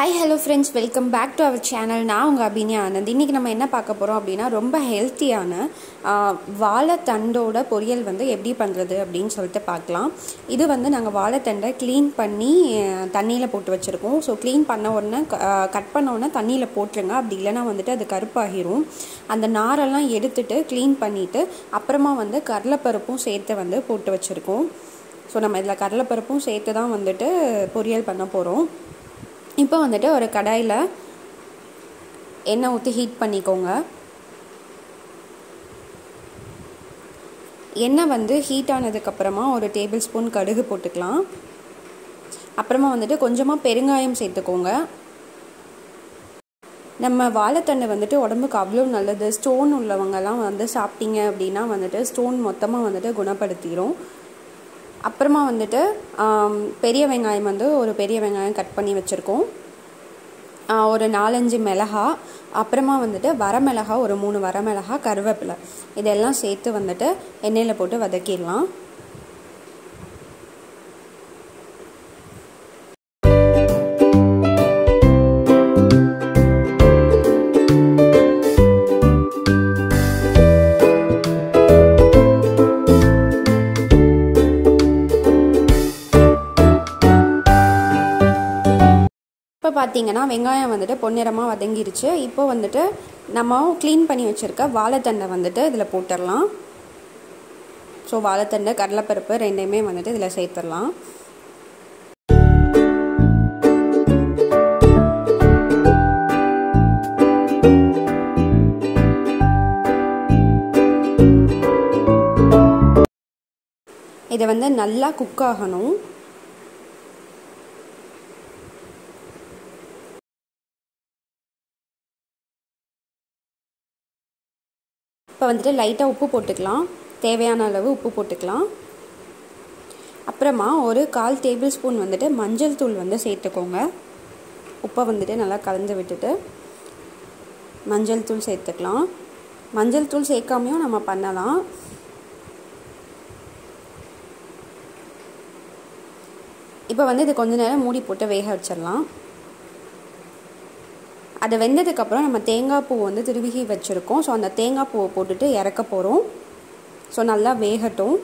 hi hello friends welcome back to our channel நான் உங்கள் அபினியா ஆனந்த் இன்றைக்கி நம்ம என்ன பார்க்க போகிறோம் அப்படின்னா ரொம்ப ஹெல்த்தியான வாழைத்தண்டோட பொரியல் வந்து எப்படி பண்ணுறது அப்படின்னு சொல்லிட்டு பார்க்கலாம் இது வந்து நாங்கள் வாழைத்தண்டை க்ளீன் பண்ணி தண்ணியில் போட்டு வச்சுருக்கோம் ஸோ க்ளீன் பண்ண உடனே கட் பண்ண உடனே தண்ணியில் போட்டுருங்க அப்படி இல்லைனா வந்துட்டு அது கருப்பாகிரும் அந்த நாரெல்லாம் எடுத்துட்டு க்ளீன் பண்ணிவிட்டு அப்புறமா வந்து கடலைப்பருப்பும் சேர்த்து வந்து போட்டு வச்சுருக்கோம் ஸோ நம்ம இதில் கடலைப்பருப்பும் சேர்த்து தான் வந்துட்டு பொரியல் பண்ண போகிறோம் இப்போ வந்துட்டு ஒரு கடாயில் எண்ணெய் ஊற்றி ஹீட் பண்ணிக்கோங்க எண்ணெய் வந்து ஹீட் ஆனதுக்கப்புறமா ஒரு டேபிள் ஸ்பூன் கடுகு போட்டுக்கலாம் அப்புறமா வந்துட்டு கொஞ்சமாக பெருங்காயம் சேர்த்துக்கோங்க நம்ம வாழைத்தண்டை வந்துட்டு உடம்புக்கு அவ்வளோ நல்லது ஸ்டோன் உள்ளவங்கெல்லாம் வந்து சாப்பிட்டீங்க அப்படின்னா வந்துட்டு ஸ்டோன் மொத்தமாக வந்துட்டு குணப்படுத்திடும் அப்புறமா வந்துட்டு பெரிய வெங்காயம் வந்து ஒரு பெரிய வெங்காயம் கட் பண்ணி வச்சுருக்கோம் ஒரு நாலஞ்சு மிளகா அப்புறமா வந்துட்டு வரமிளகா ஒரு மூணு வரமிளகா கருவேப்பிலை இதெல்லாம் சேர்த்து வந்துட்டு எண்ணெயில் போட்டு வதக்கிடலாம் இப்போ பார்த்தீங்கன்னா வெங்காயம் வந்துட்டு பொன்னிறமாக வதங்கிருச்சு இப்போ வந்துட்டு நம்ம க்ளீன் பண்ணி வச்சுருக்க வாழைத்தண்டை வந்துட்டு இதில் போட்டுடலாம் ஸோ வாழைத்தண்டை கடலைப்பருப்பு ரெண்டையுமே வந்துட்டு இதில் சேர்த்துடலாம் இதை வந்து நல்லா குக் ஆகணும் இப்போ வந்துட்டு லைட்டாக உப்பு போட்டுக்கலாம் தேவையான அளவு உப்பு போட்டுக்கலாம் அப்புறமா ஒரு கால் டேபிள் ஸ்பூன் வந்துட்டு மஞ்சள் தூள் வந்து சேர்த்துக்கோங்க உப்பை வந்துட்டு நல்லா கலந்து விட்டுட்டு மஞ்சள் தூள் சேர்த்துக்கலாம் மஞ்சள் தூள் சேர்க்காமையும் நம்ம பண்ணலாம் இப்போ வந்து இது கொஞ்ச நேரம் மூடி போட்டு வேக வச்சிடலாம் அது வெந்ததுக்கப்புறம் நம்ம தேங்காய் பூ வந்து திருவிகி வச்சுருக்கோம் ஸோ அந்த தேங்காய் பூவை போட்டுட்டு இறக்க போகிறோம் ஸோ நல்லா வேகட்டும்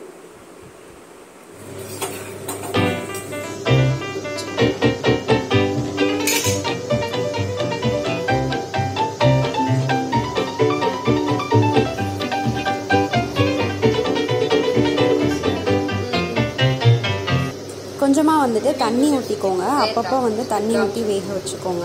கொஞ்சமாக வந்துட்டு தண்ணி ஊற்றிக்கோங்க அப்பப்போ வந்து தண்ணி ஊற்றி வேக வச்சுக்கோங்க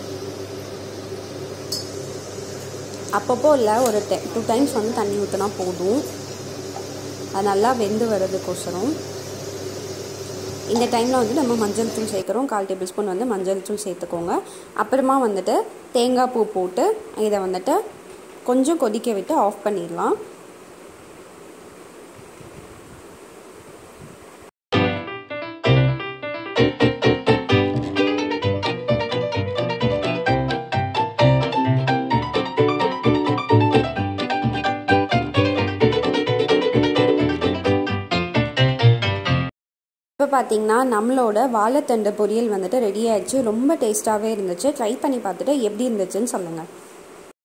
அப்பப்போ இல்லை ஒரு டெ டூ டைம்ஸ் வந்து தண்ணி ஊற்றினா போதும் அது நல்லா வெந்து வர்றதுக்கோசரம் இந்த டைமில் வந்து நம்ம மஞ்சள் தூள் சேர்க்குறோம் கால் டேபிள் ஸ்பூன் வந்து மஞ்சள் தூள் சேர்த்துக்கோங்க அப்புறமா வந்துட்டு தேங்காய் பூ போட்டு இதை வந்துட்டு கொஞ்சம் கொதிக்க விட்டு ஆஃப் பண்ணிடலாம் இப்போ பார்த்தீங்கன்னா நம்மளோட வாழைத்தண்டு பொரியல் வந்துட்டு ரெடி ஆயிடுச்சு ரொம்ப டேஸ்ட்டாகவே இருந்துச்சு ட்ரை பண்ணி பார்த்துட்டு எப்படி இருந்துச்சுன்னு சொல்லுங்கள்